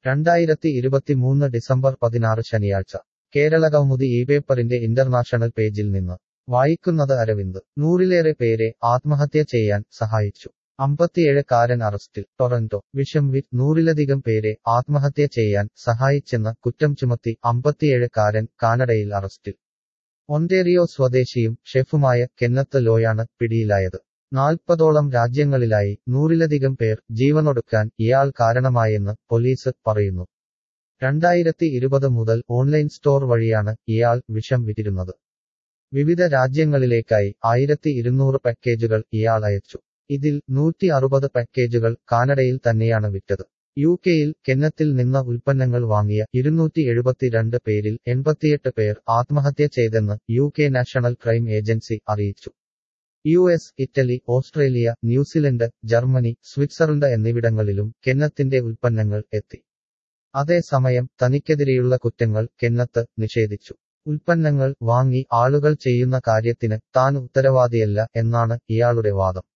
രണ്ടായിരത്തി ഇരുപത്തിമൂന്ന് ഡിസംബർ പതിനാറ് ശനിയാഴ്ച കേരളകൗമുദി ഈ പേപ്പറിന്റെ ഇന്റർനാഷണൽ പേജിൽ നിന്ന് വായിക്കുന്നത് അരവിന്ദ് നൂറിലേറെ പേരെ ആത്മഹത്യ ചെയ്യാൻ സഹായിച്ചു അമ്പത്തിയേഴക്കാരൻ അറസ്റ്റിൽ ടൊറന്റോ വിഷം വിറ്റ് നൂറിലധികം പേരെ ആത്മഹത്യ ചെയ്യാൻ സഹായിച്ചെന്ന കുറ്റം ചുമത്തി അമ്പത്തിയേഴക്കാരൻ കാനഡയിൽ അറസ്റ്റിൽ ഒന്റേറിയോ സ്വദേശിയും ഷെഫുമായ കെന്നത്ത് ലോയാണ് പിടിയിലായത് നാൽപ്പതോളം രാജ്യങ്ങളിലായി നൂറിലധികം പേർ ജീവനൊടുക്കാൻ ഇയാൾ കാരണമായെന്ന് പോലീസ് പറയുന്നു രണ്ടായിരത്തി ഇരുപത് മുതൽ ഓൺലൈൻ സ്റ്റോർ വഴിയാണ് ഇയാൾ വിഷം വിറ്റിരുന്നത് വിവിധ രാജ്യങ്ങളിലേക്കായി ആയിരത്തി ഇരുന്നൂറ് പാക്കേജുകൾ ഇയാൾ അയച്ചു ഇതിൽ നൂറ്റി അറുപത് പാക്കേജുകൾ കാനഡയിൽ തന്നെയാണ് വിറ്റത് യു കെയിൽ കെന്നത്തിൽ നിന്ന് ഉൽപ്പന്നങ്ങൾ വാങ്ങിയ ഇരുന്നൂറ്റി എഴുപത്തിരണ്ട് പേരിൽ എൺപത്തിയെട്ട് പേർ ആത്മഹത്യ ചെയ്തെന്ന് U K national crime agency അറിയിച്ചു യു എസ് ഇറ്റലി ഓസ്ട്രേലിയ ന്യൂസിലൻഡ് ജർമ്മനി സ്വിറ്റ്സർലൻഡ് എന്നിവിടങ്ങളിലും കെന്നത്തിന്റെ ഉൽപ്പന്നങ്ങൾ എത്തി അതേസമയം തനിക്കെതിരെയുള്ള കുറ്റങ്ങൾ കെന്നത്ത് നിഷേധിച്ചു ഉൽപ്പന്നങ്ങൾ വാങ്ങി ആളുകൾ ചെയ്യുന്ന കാര്യത്തിന് താൻ ഉത്തരവാദിയല്ല എന്നാണ് ഇയാളുടെ വാദം